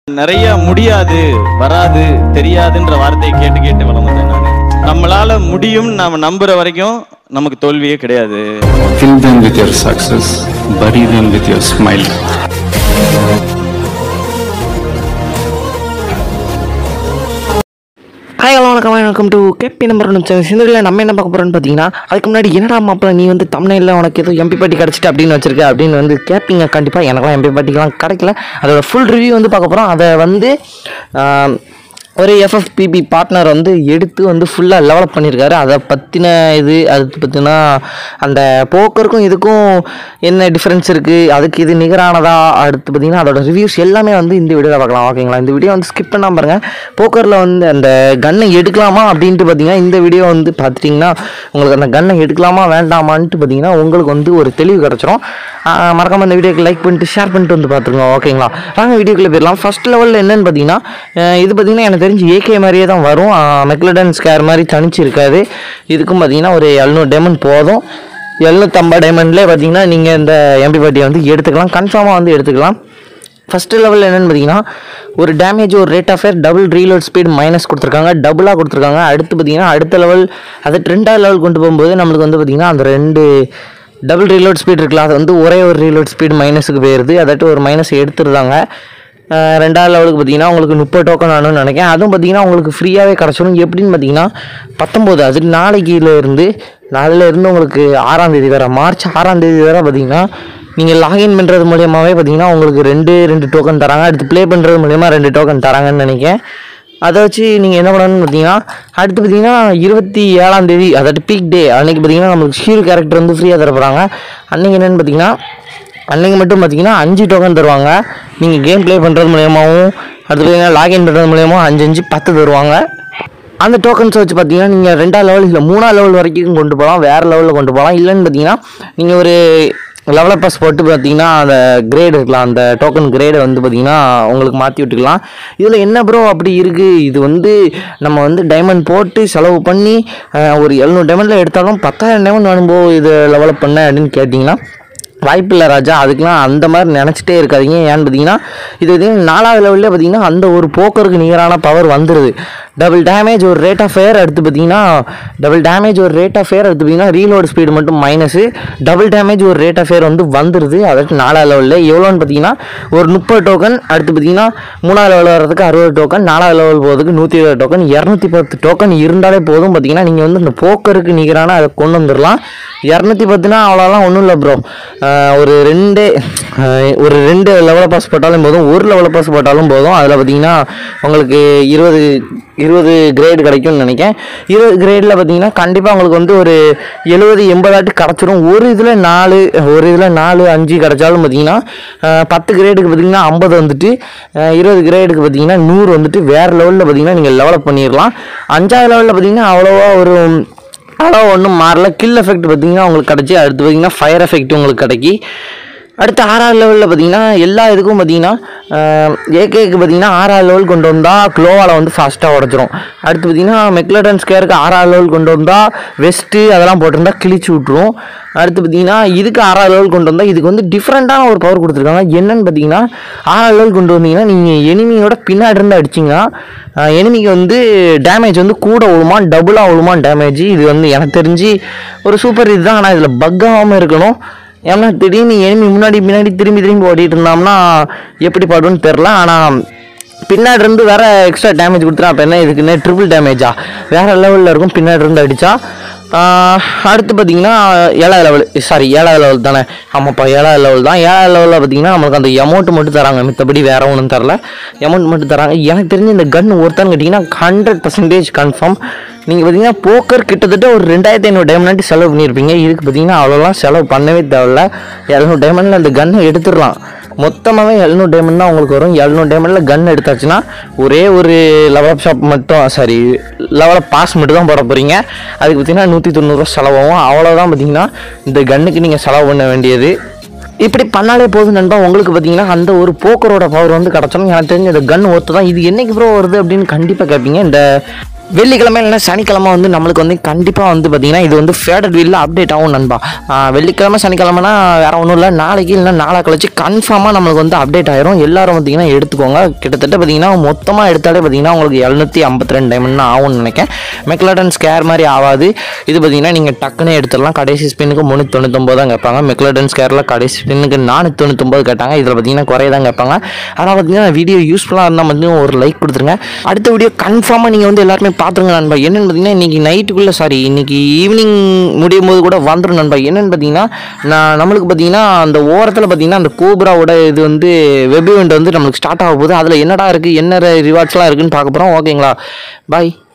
நிறைய முடியாது வராது தெரியாதுன்ற வார்த்தையை கேட்டு கேட்டு வளர்ந்தேன் நான் நம்மளால முடியும் நாம நம்புற வரைக்கும் நமக்கு தோல்வியே கிடையாது Fill them with your success, bury them with your smile. Hi hello வணக்கம் வணக்கம் டு கேபி நம்பர் ஒன்று சிந்தரில் நம்ம என்ன பார்க்க போகிறோம்னு பார்த்தீங்கன்னா அதுக்கு முன்னாடி என்னடா மாப்பிள்ள நீ வந்து தமிழில் உனக்கு ஏதோ எம்பி பாட்டி கிடச்சிட்டு அப்படின்னு வச்சிருக்க அப்படின்னு வந்து கேட்பீங்க கண்டிப்பாக எனக்குலாம் எம்பி பாட்டிக்கெலாம் கிடைக்கல அதோட ஃபுல் ரிவ்யூ வந்து பார்க்க போகிறோம் அதை வந்து ஆம், ஒரு எஃப்எஃபிபி பார்ட்னர் வந்து எடுத்து வந்து ஃபுல்லாக டெவலப் பண்ணியிருக்காரு அதை பற்றின இது அது பற்றினா அந்த போக்கருக்கும் இதுக்கும் என்ன டிஃப்ரென்ஸ் இருக்குது அதுக்கு இது நிகரானதா அடுத்து பார்த்திங்கன்னா அதோட ரிவ்யூஸ் எல்லாமே வந்து இந்த வீடியோவில் பார்க்கலாம் ஓகேங்களா இந்த வீடியோ வந்து ஸ்கிப் பண்ணாம பாருங்கள் போக்கரில் வந்து அந்த கன்னை எடுக்கலாமா அப்படின்ட்டு பார்த்தீங்கன்னா இந்த வீடியோ வந்து பார்த்துட்டிங்கன்னா உங்களுக்கு அந்த கன்னை எடுக்கலாமா வேண்டாமான்ட்டு பார்த்தீங்கன்னா உங்களுக்கு வந்து ஒரு தெளிவு கிடச்சிரும் ஆஹ் மறக்காம இந்த வீடியோக்கு லைக் பண்ணிட்டு ஷேர் பண்ணிட்டு வந்து பார்த்துருங்க ஓகேங்களா வாங்க வீடியோக்குள்ளே போயிடலாம் ஃபர்ஸ்ட் லெவலில் என்னன்னு பார்த்தீங்கன்னா அஹ் இது பார்த்தீங்கன்னா எனக்கு தெரிஞ்சு ஏகே மாதிரியே தான் வரும் மெக்லடன் ஸ்கேர் மாதிரி தனிச்சு இருக்காது இதுக்கும் பார்த்தீங்கன்னா ஒரு எழுநூறு டைமண்ட் போதும் எழுநூற்றம்பது டைமண்ட்லேயே பார்த்தீங்கன்னா நீங்கள் இந்த எம்பி பாட்டியை வந்து எடுத்துக்கலாம் கன்ஃபார்மாக வந்து எடுத்துக்கலாம் ஃபஸ்ட்டு லெவலில் என்னென்னு பார்த்தீங்கன்னா ஒரு டேமேஜ் ஒரு rate of fire double reload speed minus கொடுத்துருக்காங்க டபுளாக கொடுத்துருக்காங்க அடுத்து பார்த்தீங்கன்னா அடுத்த லெவல் அது ரெண்டாவது லெவல் கொண்டு போகும்போது நம்மளுக்கு வந்து பார்த்தீங்கன்னா அந்த ரெண்டு டபுள் ரீலோட் ஸ்பீட் இருக்குல்ல அது வந்து ஒரே ஒரு ரீலோட் ஸ்பீட் மைனஸுக்கு போயிடுது அதாட்டு ஒரு மைனஸ் எடுத்துருந்தாங்க அஹ் ரெண்டாவது லெவலுக்கு பார்த்தீங்கன்னா உங்களுக்கு முப்பது டோக்கன் ஆனும்னு நினைக்கிறேன் அதுவும் பார்த்தீங்கன்னா உங்களுக்கு ஃப்ரீயாகவே கிடச்சிடும் எப்படின்னு பார்த்தீங்கன்னா பத்தொம்போது அது நாளைக்குல இருந்து நாளில் இருந்து உங்களுக்கு ஆறாம் தேதி வரை மார்ச் ஆறாம் தேதி வரை பார்த்தீங்கன்னா நீங்கள் லாகின் பண்ணுறது மூலியமாகவே பார்த்தீங்கன்னா உங்களுக்கு ரெண்டு ரெண்டு டோக்கன் தராங்க அடுத்து ப்ளே பண்ணுறது மூலியமாக ரெண்டு டோக்கன் தராங்கன்னு நினைக்கிறேன் அதை வச்சு நீங்கள் என்ன பண்ணணும்னு பார்த்தீங்கன்னா அடுத்து பார்த்தீங்கன்னா இருபத்தி ஏழாம் தேதி அதாவது பீக் டே அன்னைக்கு பார்த்தீங்கன்னா நம்மளுக்கு ஹீரோ கேரக்டர் வந்து ஃப்ரீயாக தர போகிறாங்க அன்னைக்கு என்னென்னு பார்த்தீங்கன்னா அன்னைக்கு மட்டும் பார்த்தீங்கன்னா அஞ்சு டோக்கன் தருவாங்க நீங்கள் கேம் ப்ளே பண்ணுறது மூலியமாகவும் அடுத்து பார்த்தீங்கன்னா லாகின் பண்ணுறது மூலியமாக அஞ்சு அஞ்சு பத்து தருவாங்க அந்த டோக்கன்ஸ் வச்சு பார்த்தீங்கன்னா நீங்கள் ரெண்டாவது லெவல் இல்லை மூணாவது லெவல் வரைக்கும் கொண்டு போகலாம் வேறு லெவலில் கொண்டு போகலாம் இல்லைன்னு பார்த்தீங்கன்னா நீங்கள் ஒரு லெவலப் பாஸ் போட்டு பார்த்தீங்கன்னா அந்த கிரேடு இருக்கலாம் அந்த டோக்கன் கிரேடை வந்து பார்த்தீங்கன்னா உங்களுக்கு மாற்றி விட்டுக்கலாம் இதில் என்ன ப்ரோ அப்படி இருக்குது இது வந்து நம்ம வந்து டைமண்ட் போட்டு செலவு பண்ணி அஹ், ஒரு எழுநூறு டைமண்டில் எடுத்தாலும் பத்தாயிரம் டைமண்ட் வேணும்போ இது லெவலப் பண்ண அப்படின்னு கேட்டிங்கன்னா வாய்ப்பில்லை ராஜா அதுக்கெலாம் அந்த மாதிரி நினச்சிட்டே இருக்காதீங்க ஏன்னு பார்த்தீங்கன்னா இது பார்த்தீங்கன்னா நாலாவது லெவலில் பார்த்தீங்கன்னா அந்த ஒரு போக்கருக்கு நிகரான பவர் வந்துடுது டபுள் டேமேஜ் ஒரு ரேட் ஆஃப் ஃபேர் அடுத்து பார்த்தீங்கன்னா டபுள் டேமேஜ் ஒரு ரேட் ஆஃப் ஃபேர் அடுத்து பார்த்தீங்கன்னா ரீலோட் ஸ்பீடு மட்டும் மைனஸு டபுள் டேமேஜ் ஒரு ரேட் ஆஃப் ஃபேர் வந்து வந்துடுது அதாச்சும் நாலாவது லெவலில் எவ்வளோன்னு பார்த்தீங்கன்னா ஒரு முப்பது டோக்கன் அடுத்து பார்த்தீங்கன்னா மூணாவது லெவல் வர்றதுக்கு அறுபது டோக்கன் நாலாவது லெவல் போகிறதுக்கு நூற்றி இருபது டோக்கன் இரநூத்தி பத்து டோக்கன் இருந்தாலே போதும் பார்த்தீங்கன்னா நீங்கள் வந்து இந்த போக்கருக்கு நிகரான அதை கொண்டு வந்துடலாம் இரநூத்தி பத்துனா அவ்வளோலாம் ஒன்றும் இல்லை ப்ரோ ஒரு ரெண்டு ஆஹ் ஒரு ரெண்டு லெவல் பாஸ் போட்டாலும் போதும் ஒரு லெவல் பாஸ் போட்டாலும் போதும் அதில் பார்த்தீங்கன்னா உங்களுக்கு இருபது இருபது கிரேடு கிடைக்கும்னு நினைக்கிறேன் இருபது கிரேடில் பார்த்தீங்கன்னா கண்டிப்பாக உங்களுக்கு வந்து ஒரு எழுபது எண்பதாட்டு கிடச்சிரும் ஒரு இதில் நாலு ஒரு இதில் நாலு அஞ்சு கிடச்சாலும் பார்த்தீங்கன்னா ஆஹ் பத்து கிரேடுக்கு பார்த்தீங்கன்னா ஐம்பது வந்துட்டு ஆஹ் இருபது கிரேடுக்கு பார்த்தீங்கன்னா நூறு வந்துட்டு வேறு லெவலில் பார்த்தீங்கன்னா நீங்கள் லெவலப் பண்ணிடலாம் அஞ்சாவது லெவலில் பார்த்தீங்கன்னா அவ்வளோவா ஒரு அவ்வளோ ஒன்றும் மாறல கில் எஃபெக்ட் பார்த்தீங்கன்னா உங்களுக்கு கிடச்சி அடுத்து பார்த்தீங்கன்னா ஃபயர் எஃபெக்ட் உங்களுக்கு கிடைக்கி அடுத்து ஆறாவது லெவலில் பார்த்தீங்கன்னா எல்லா இதுக்கும் பார்த்தீங்கன்னா ஏகேக்கு பார்த்தீங்கன்னா ஆறாவது லெவல் கொண்டு வந்தால் க்ளோவால் வந்து ஃபாஸ்ட்டாக உடச்சிரும் அடுத்து பார்த்தீங்கன்னா மெக்லடன் ஸ்கேருக்கு ஆறாவது லெவல் கொண்டு வந்தால் வெஸ்ட்டு அதெல்லாம் போட்டிருந்தா கிழிச்சு விட்ரும் அடுத்து பார்த்தீங்கன்னா இதுக்கு ஆறாவது லெவல் கொண்டு வந்தால் இதுக்கு வந்து டிஃப்ரெண்ட்டான ஒரு பவர் கொடுத்துருக்காங்க என்னன்னு பார்த்தீங்கன்னா ஆறாவது லெவல் கொண்டு வந்தீங்கன்னா நீங்கள் எனிமியோட பின்னாடி இருந்து அடிச்சிங்கன்னா எனிமிக்கு வந்து டேமேஜ் வந்து கூட விழுமா டபுளாக விழுமா டேமேஜ் இது வந்து எனக்கு தெரிஞ்சு ஒரு சூப்பர் இதுதான் ஆனால் இதில் பக்காகாமல் இருக்கணும் ஏன்னா திடீர்னு எனிமி முன்னாடி பின்னாடி திரும்பி திரும்பி ஓடிட்டு இருந்தோம்னா எப்படி பாடுன்னு தெரில ஆனால் பின்னாடி இருந்து வேற எக்ஸ்ட்ரா டேமேஜ் கொடுத்துரும் அப்போ என்ன இதுக்குன்னு ட்ரிபிள் டேமேஜா வேற லெவலில் இருக்கும் பின்னாடி இருந்து அடித்தா அடுத்து பார்த்தீங்கன்னா ஏழாவது லெவல் சாரி ஏழாவது லெவல் தானே ஆமாப்பா ஏழாவது லெவல் தான் ஏழாவது லெவலில் பார்த்தீங்கன்னா நமக்கு அந்த அமௌண்ட் மட்டும் தராங்க மித்தபடி வேற ஒன்றும் தரல அமௌண்ட் மட்டும் தராங்க எனக்கு தெரிஞ்சு இந்த கன் ஒருத்தான்னு கேட்டிங்கன்னா ஹண்ட்ரட் பர்சன்டேஜ் கன்ஃபார்ம் நீங்கள் பார்த்தீங்கன்னா போக்கர் கிட்டத்தட்ட ஒரு ரெண்டாயிரத்தி ஐநூறு டைமண்ட் செலவு பண்ணியிருப்பீங்க இதுக்கு பார்த்தீங்கன்னா அவ்வளோலாம் செலவு பண்ணவே தேவையில்ல எழுநூறு டைமண்டில் அந்த கன்னை எடுத்துடலாம் மொத்தமாகவே எழுநூறு டைமண்ட் தான் உங்களுக்கு வரும் எழுநூறு டைமண்டில் கன் எடுத்தாச்சுன்னா ஒரே ஒரு லெவலப் ஷாப் மட்டும் சாரி லெவலப் பாஸ் மட்டும் தான் போட போகிறீங்க அதுக்கு பார்த்தீங்கன்னா நூற்றி தொண்ணூறுரூவா செலவாகும் அவ்வளோதான் பார்த்தீங்கன்னா இந்த கன்னுக்கு நீங்கள் செலவு பண்ண வேண்டியது இப்படி பண்ணாலே போதும் நண்பா உங்களுக்கு பார்த்தீங்கன்னா அந்த ஒரு போக்கரோட பவர் வந்து கிடச்சோம் எனக்கு தெரிஞ்ச இந்த கன் ஒர்த்து தான் இது என்னைக்கு ப்ரோ வருது அப்படின்னு கண்டிப்பாக கேட்பீங்க இந்த வெள்ளிக்கிழமை இல்லைன்னா சனிக்கிழமை வந்து நம்மளுக்கு வந்து கண்டிப்பாக வந்து பார்த்தீங்கன்னா இது வந்து ஃபேடட் வீலில் அப்டேட் ஆகும் நண்பா ஆஹ் வெள்ளிக்கிழமை சனிக்கிழமைனா வேற ஒன்றும் இல்லை நாளைக்கு இல்லைன்னா நாளை கழிச்சு கன்ஃபார்மாக நம்மளுக்கு வந்து அப்டேட் ஆயிரும் எல்லாரும் பார்த்தீங்கன்னா எடுத்துக்கோங்க கிட்டத்தட்ட பார்த்தீங்கன்னா மொத்தமாக எடுத்தாலே பார்த்தீங்கன்னா உங்களுக்கு எழுநூற்றி ஐம்பத்தி ரெண்டு டைமண்ட் ஆகும்னு நினைக்கிறேன் மெக்லடன் ஸ்கேர் மாதிரி ஆகாது இது பார்த்தீங்கன்னா நீங்கள் டக்குன்னு எடுத்துடலாம் கடைசி ஸ்பின்னுக்கு முந்நூற்றி தொண்ணூத்தொம்பது தான் கேட்பாங்க மெக்லடன் ஸ்கேரில் கடைசி ஸ்பின்னுக்கு நானூற்றி தொண்ணூத்தொம்பது கேட்டாங்க இதில் பார்த்தீங்கன்னா குறைய தான் கேட்பாங்க அதனால் பார்த்தீங்கன்னா வீடியோ யூஸ்ஃபுல்லாக இருந்தால் மட்டும் ஒரு லைக் கொடுத்துருங்க அடுத்த வீடியோ கன்ஃபார்மாக நீங்கள் வந்து எல்லாருமே பார்த்துருங்க நண்பா என்னென்னு பார்த்தீங்கன்னா இன்றைக்கி நைட்டுக்குள்ளே சாரி இன்னைக்கு ஈவினிங் முடியும் போது கூட வந்துடும் நண்பா என்னென்னு பார்த்தீங்கன்னா நான் நம்மளுக்கு பார்த்தீங்கன்னா அந்த ஓரத்தில் பார்த்தீங்கன்னா அந்த கோப்ராவோட இது வந்து வெப் இவெண்ட் வந்து நம்மளுக்கு ஸ்டார்ட் ஆக போகுது அதில் என்னடா இருக்குது என்ன ரிவார்ட்ஸ்லாம் இருக்குன்னு பார்க்க போகிறோம் ஓகேங்களா பாய்